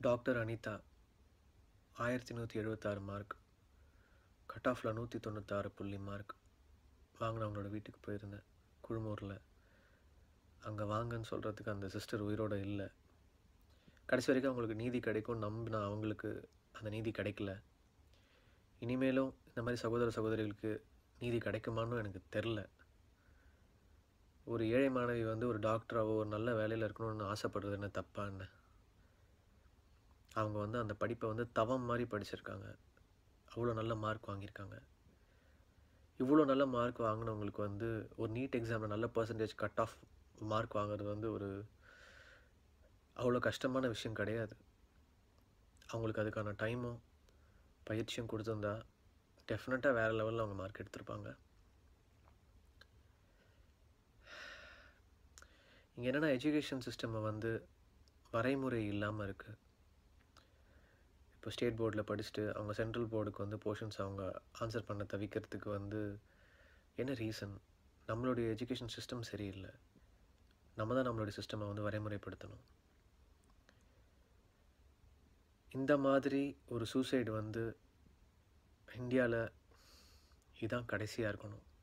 doctor Anitha ஆயிரத்தி நூற்றி எழுபத்தாறு மார்க் கட் ஆஃபில் நூற்றி தொண்ணூத்தாறு புள்ளி மார்க் வாங்கினவங்களோட வீட்டுக்கு போயிருந்தேன் குழுமூரில் அங்கே வாங்கன்னு சொல்கிறதுக்கு அந்த சிஸ்டர் உயிரோடு இல்லை கடைசி வரைக்கும் அவங்களுக்கு நீதி கிடைக்கும் நம்பினா அவங்களுக்கு அந்த நீதி கிடைக்கல இனிமேலும் இந்த மாதிரி சகோதர சகோதரிகளுக்கு நீதி கிடைக்குமான்னு எனக்கு தெரில ஒரு ஏழை மாணவி வந்து ஒரு டாக்டராகவோ ஒரு நல்ல வேலையில் இருக்கணும்னு ஆசைப்படுறது என்ன தப்பா என்ன அவங்க வந்து அந்த படிப்பை வந்து தவம் மாதிரி படிச்சிருக்காங்க அவ்வளோ நல்ல மார்க் வாங்கியிருக்காங்க இவ்வளோ நல்ல மார்க் வாங்கினவங்களுக்கு வந்து ஒரு நீட் எக்ஸாமில் நல்ல பர்சன்டேஜ் கட் ஆஃப் மார்க் வாங்குறது வந்து ஒரு அவ்வளோ கஷ்டமான விஷயம் கிடையாது அவங்களுக்கு அதுக்கான டைமும் பயிற்சியும் கொடுத்துருந்தா டெஃபினட்டாக வேறு லெவலில் அவங்க மார்க் எடுத்திருப்பாங்க இங்கே என்னென்னா எஜுகேஷன் சிஸ்டமை வந்து வரைமுறை இல்லாமல் இருக்குது இப்போ ஸ்டேட் போர்டில் படிச்சுட்டு அவங்க சென்ட்ரல் போர்டுக்கு வந்து போர்ஷன்ஸ் அவங்க ஆன்சர் பண்ண தவிக்கிறதுக்கு வந்து என்ன ரீசன் நம்மளுடைய எஜுகேஷன் சிஸ்டம் சரியில்லை நம்ம தான் நம்மளுடைய சிஸ்டமை வந்து வரைமுறைப்படுத்தணும் இந்த மாதிரி ஒரு சூசைடு வந்து இந்தியாவில் இதுதான் கடைசியாக இருக்கணும்